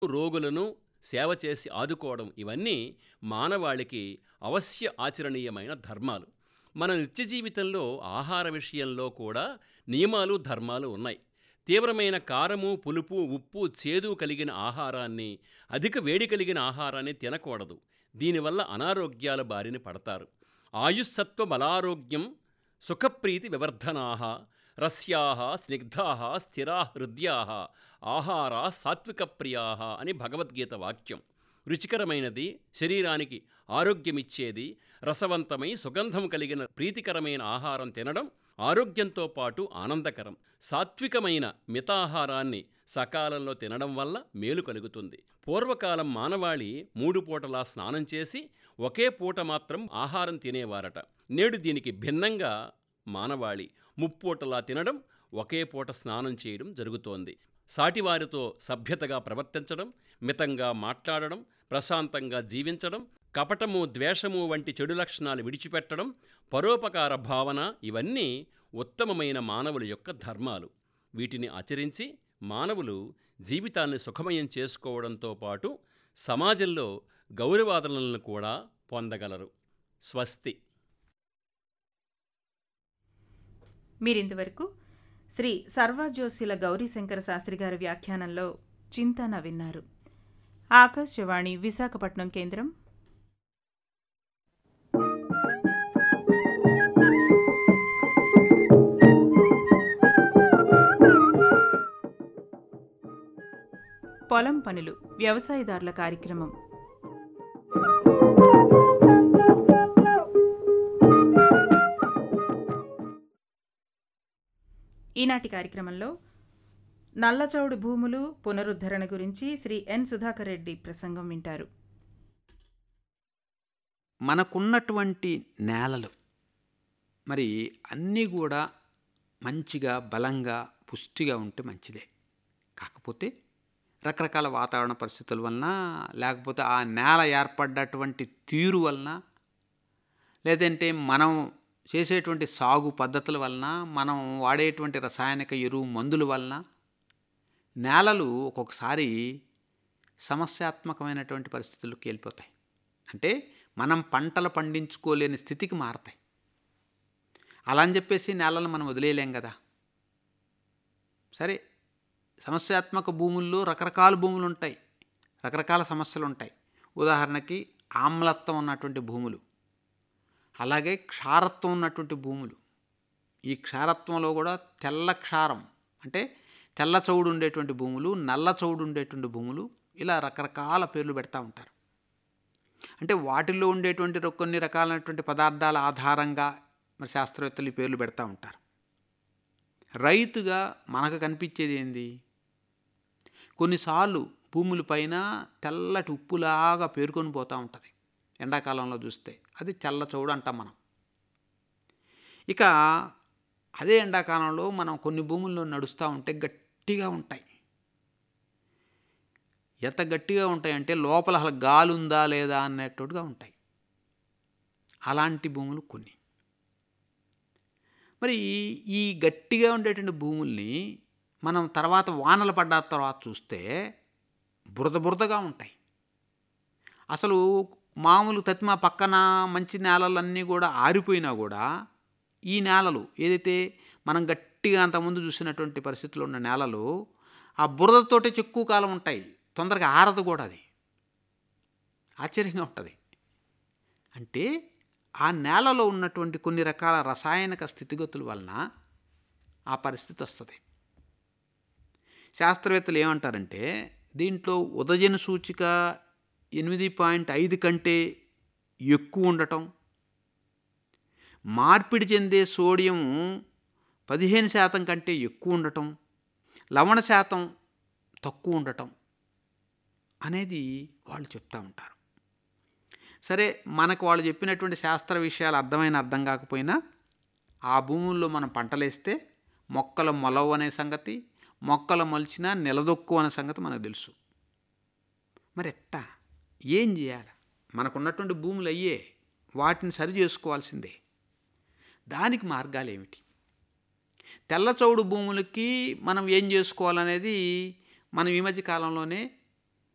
రోగులను సేవ చేసి ఆదుకోవడం ఇవన్నీ మానవాళికి అవశ్య ఆచరణీయమైన ధర్మాలు మన నిత్య జీవితంలో ఆహార విషయంలో కూడా నియమాలు ధర్మాలు ఉన్నాయి తీవ్రమైన కారము పులుపు ఉప్పు చేదు కలిగిన ఆహారాన్ని అధిక వేడి కలిగిన ఆహారాన్ని తినకూడదు దీనివల్ల అనారోగ్యాల బారిన పడతారు ఆయుస్సత్వ బలారోగ్యం సుఖప్రీతి వివర్ధనాః రస్యాః స్నిగ్ధాః స్థిరా హృద్యాః ఆహార సాత్విక ప్రియాః అని భగవద్గీత వాక్యం రుచికరమైనది శరీరానికి ఆరోగ్యమిచ్చేది రసవంతమై సుగంధం కలిగిన ప్రీతికరమైన ఆహారం తినడం ఆరోగ్యంతో పాటు ఆనందకరం సాత్వికమైన మితాహారాన్ని సకాలంలో తినడం వల్ల మేలు కలుగుతుంది పూర్వకాలం మానవాళి మూడు పూటలా స్నానం చేసి ఒకే పూట మాత్రం ఆహారం తినేవారట నేడు దీనికి భిన్నంగా మానవాళి ముప్పూటలా తినడం ఒకే పూట స్నానం చేయడం జరుగుతోంది సాటివారితో సభ్యతగా ప్రవర్తించడం మితంగా మాట్లాడడం ప్రశాంతంగా జీవించడం కపటము ద్వేషము వంటి చెడు లక్షణాలు విడిచిపెట్టడం పరోపకార భావన ఇవన్నీ ఉత్తమమైన మానవుల యొక్క ధర్మాలు వీటిని ఆచరించి మానవులు జీవితాన్ని సుఖమయం చేసుకోవడంతో పాటు సమాజంలో గౌరవాదనలను కూడా పొందగలరు స్వస్తి మీరింతవరకు శ్రీ సర్వజ్యోశిల గౌరీశంకర శాస్త్రి గారి వ్యాఖ్యానంలో చింతన విన్నారు ఆకాశవాణి విశాఖపట్నం కేంద్రం పొలం పనులు వ్యవసాయదారుల కార్యక్రమం ఈనాటి కార్యక్రమంలో నల్లచౌడు భూములు పునరుద్ధరణ గురించి శ్రీ ఎన్ సుధాకర్ రెడ్డి ప్రసంగం వింటారు మనకున్నటువంటి నేలలు మరి అన్నీ కూడా మంచిగా బలంగా పుష్టిగా ఉంటే మంచిదే కాకపోతే రకరకాల వాతావరణ పరిస్థితుల వలన లేకపోతే ఆ నేల ఏర్పడ్డటువంటి తీరు వలన లేదంటే మనం చేసేటువంటి సాగు పద్ధతుల వలన మనం వాడేటువంటి రసాయనిక ఎరువు మందుల వలన నేలలు ఒక్కొక్కసారి సమస్యాత్మకమైనటువంటి పరిస్థితుల్లోకి వెళ్ళిపోతాయి అంటే మనం పంటలు పండించుకోలేని స్థితికి మారతాయి అలా అని చెప్పేసి నేలను మనం వదిలేయలేం కదా సరే సమస్యాత్మక భూముల్లో రకరకాల భూములు ఉంటాయి రకరకాల సమస్యలు ఉంటాయి ఉదాహరణకి ఆమ్లత్వం ఉన్నటువంటి భూములు అలాగే క్షారత్వం ఉన్నటువంటి భూములు ఈ క్షారత్వంలో కూడా తెల్ల క్షారం అంటే తెల్ల చౌడు ఉండేటువంటి భూములు నల్ల చౌడు ఉండేటువంటి భూములు ఇలా రకరకాల పేర్లు పెడతా ఉంటారు అంటే వాటిల్లో ఉండేటువంటి రొ- కొన్ని రకాలైనటువంటి పదార్థాల ఆధారంగా మరి శాస్త్రవేత్తలు ఈ పేర్లు పెడతా ఉంటారు రైతుగా మనకు కనిపించేది ఏంది కొన్నిసార్లు భూములపైన తెల్లటి ఉప్పులాగా పేరుకొని పోతూ ఉంటుంది ఎండాకాలంలో చూస్తే అది తెల్ల చౌడు అంటాం మనం ఇక అదే ఎండాకాలంలో మనం కొన్ని భూముల్లో నడుస్తూ ఉంటే గట్టిగా ఉంటాయి ఎంత గట్టిగా ఉంటాయంటే లోపల అసలు గాలి ఉందా లేదా అన్నట్టుగా ఉంటాయి అలాంటి భూములు కొన్ని మరి ఈ గట్టిగా ఉండేటువంటి భూముల్ని మనం తర్వాత వానలు పడ్డ తర్వాత చూస్తే బురద బురదగా ఉంటాయి అసలు మామూలు తత్మా పక్కన మంచి నేలలన్నీ కూడా ఆరిపోయినా కూడా ఈ నేలలు ఏదైతే మనం గట్టిగా అంతకుముందు చూసినటువంటి పరిస్థితుల్లో ఉన్న నేలలు ఆ బురదతోటే ఎక్కువ కాలం ఉంటాయి తొందరగా ఆరదు కూడా అది ఆశ్చర్యంగా ఉంటుంది అంటే ఆ నేలలో ఉన్నటువంటి కొన్ని రకాల రసాయనిక స్థితిగతుల వలన ఆ పరిస్థితి వస్తుంది శాస్త్రవేత్తలు ఏమంటారంటే దీంట్లో ఉదజన సూచిక ఎనిమిది పాయింట్ ఐదు కంటే ఎక్కువ ఉండటం మార్పిడి చెందే సోడియం పదిహేను శాతం కంటే ఎక్కువ ఉండటం లవణ శాతం తక్కువ ఉండటం అనేది వాళ్ళు చెప్తూ ఉంటారు సరే మనకు వాళ్ళు చెప్పినటువంటి శాస్త్ర విషయాలు అర్థమైన అర్థం కాకపోయినా ఆ భూముల్లో మనం పంటలేస్తే మొక్కలు మొలవు అనే సంగతి మొక్కలు మొలిచినా నిలదొక్కు అనే సంగతి మనకు తెలుసు మరి ఎట్టా ఏం చేయాలి మనకున్నటువంటి భూములు అయ్యే వాటిని సరి చేసుకోవాల్సిందే దానికి మార్గాలు ఏమిటి తెల్లచౌడు భూములకి మనం ఏం చేసుకోవాలనేది మనం ఈ మధ్య కాలంలోనే